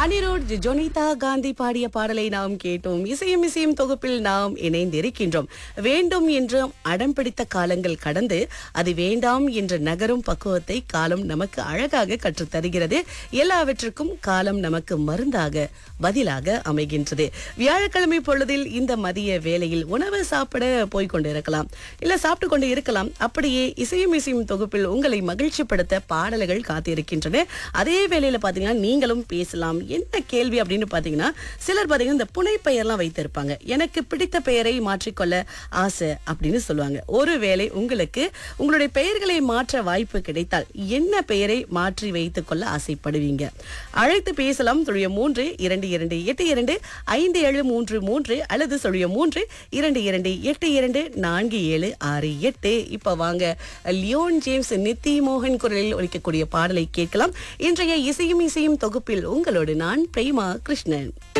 அனிருட் ஜொனிதா காந்தி பாடிய பாடலை நாம் கேட்டோம் இசையும் இசையும் தொகுப்பில் நாம் இணைந்திருக்கின்றோம் வேண்டும் என்று அடம் பிடித்த காலங்கள் கடந்து அது வேண்டாம் என்ற நகரும் பக்குவத்தை காலம் நமக்கு அழகாக கற்றுத் தருகிறது எல்லாவற்றுக்கும் காலம் நமக்கு மருந்தாக பதிலாக அமைகின்றது வியாழக்கிழமை பொழுதில் இந்த மதிய வேளையில் உணவு சாப்பிட போய் கொண்டு இருக்கலாம் இல்ல சாப்பிட்டு கொண்டு இருக்கலாம் அப்படியே இசையும் இசையும் தொகுப்பில் உங்களை மகிழ்ச்சிப்படுத்த பாடல்கள் காத்திருக்கின்றன அதே வேளையில பாத்தீங்கன்னா நீங்களும் பேசலாம் என்ன கேள்வி அப்படின்னு பாத்தீங்கன்னா சிலர் பாத்தீங்கன்னா இந்த புனைப்பெயர்லாம் வைத்திருப்பாங்க எனக்கு பிடித்த பெயரை மாற்றிக்கொள்ள ஆசை அப்படின்னு சொல்லுவாங்க ஒருவேளை உங்களுக்கு உங்களுடைய பெயர்களை மாற்ற வாய்ப்பு கிடைத்தால் என்ன பெயரை மாற்றி வைத்துக் கொள்ள ஆசைப்படுவீங்க அழைத்து பேசலாம் தொழிய மூன்று இரண்டு இரண்டு எட்டு இரண்டு ஐந்து ஏழு மூன்று மூன்று அல்லது சொல்லிய மூன்று இரண்டு இரண்டு எட்டு இரண்டு நான்கு ஏழு ஆறு எட்டு இப்ப வாங்க லியோன் ஜேம்ஸ் நித்தி மோகன் குரலில் ஒலிக்கக்கூடிய பாடலை கேட்கலாம் இன்றைய இசையும் இசையும் தொகுப்பில் உங்களோடு நான் பிரேமா கிருஷ்ணன்